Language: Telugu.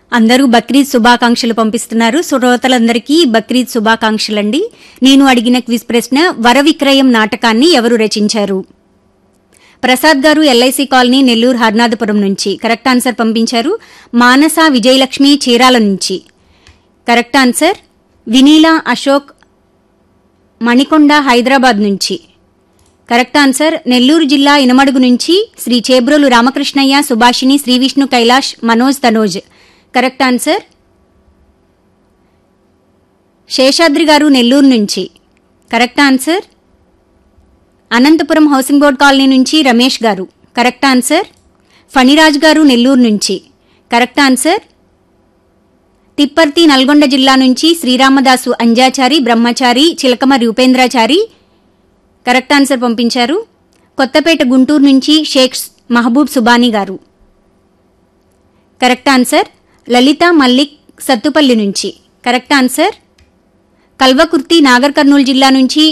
అందరూ బక్రీద్ శుభాకాంక్షలు పంపిస్తున్నారు శ్రోతలందరికీ బక్రీద్ శుభాకాంక్షలండి నేను అడిగిన క్విజ్ ప్రశ్న వర విక్రయం నాటకాన్ని ఎవరు రచించారు ప్రసాద్ గారు ఎల్ఐసి కాలనీ నెల్లూరు హర్నాథపురం నుంచి కరెక్ట్ ఆన్సర్ పంపించారు మానస విజయలక్ష్మి చీరాల నుంచి కరెక్ట్ ఆన్సర్ వినీలా అశోక్ మణికొండ హైదరాబాద్ నుంచి కరెక్ట్ ఆన్సర్ నెల్లూరు జిల్లా ఇనమడుగు నుంచి శ్రీ చేబ్రోలు రామకృష్ణయ్య సుభాషిణి శ్రీవిష్ణు కైలాష్ మనోజ్ తనోజ్ కరెక్ట్ ఆన్సర్ శేషాద్రి గారు నెల్లూరు నుంచి correct answer Anantapuram housing board colony నుంచి రమేష్ గారు కరెక్ట్ ఆన్సర్ ఫణిరాజ్ గారు నెల్లూరు నుంచి కరెక్ట్ ఆన్సర్ తిప్పర్తి నల్గొండ జిల్లా నుంచి శ్రీరామదాసు అంజాచారి బ్రహ్మచారి చిలకమ రూపేంద్రాచారి కరెక్ట్ ఆన్సర్ పంపించారు కొత్తపేట గుంటూరు నుంచి షేక్ మహబూబ్ సుబానీ గారు కరెక్ట్ ఆన్సర్ లలిత మల్లిక్ సత్తుపల్లి నుంచి కరెక్ట్ ఆన్సర్ కల్వకుర్తి నాగర్ కర్నూలు జిల్లా నుంచి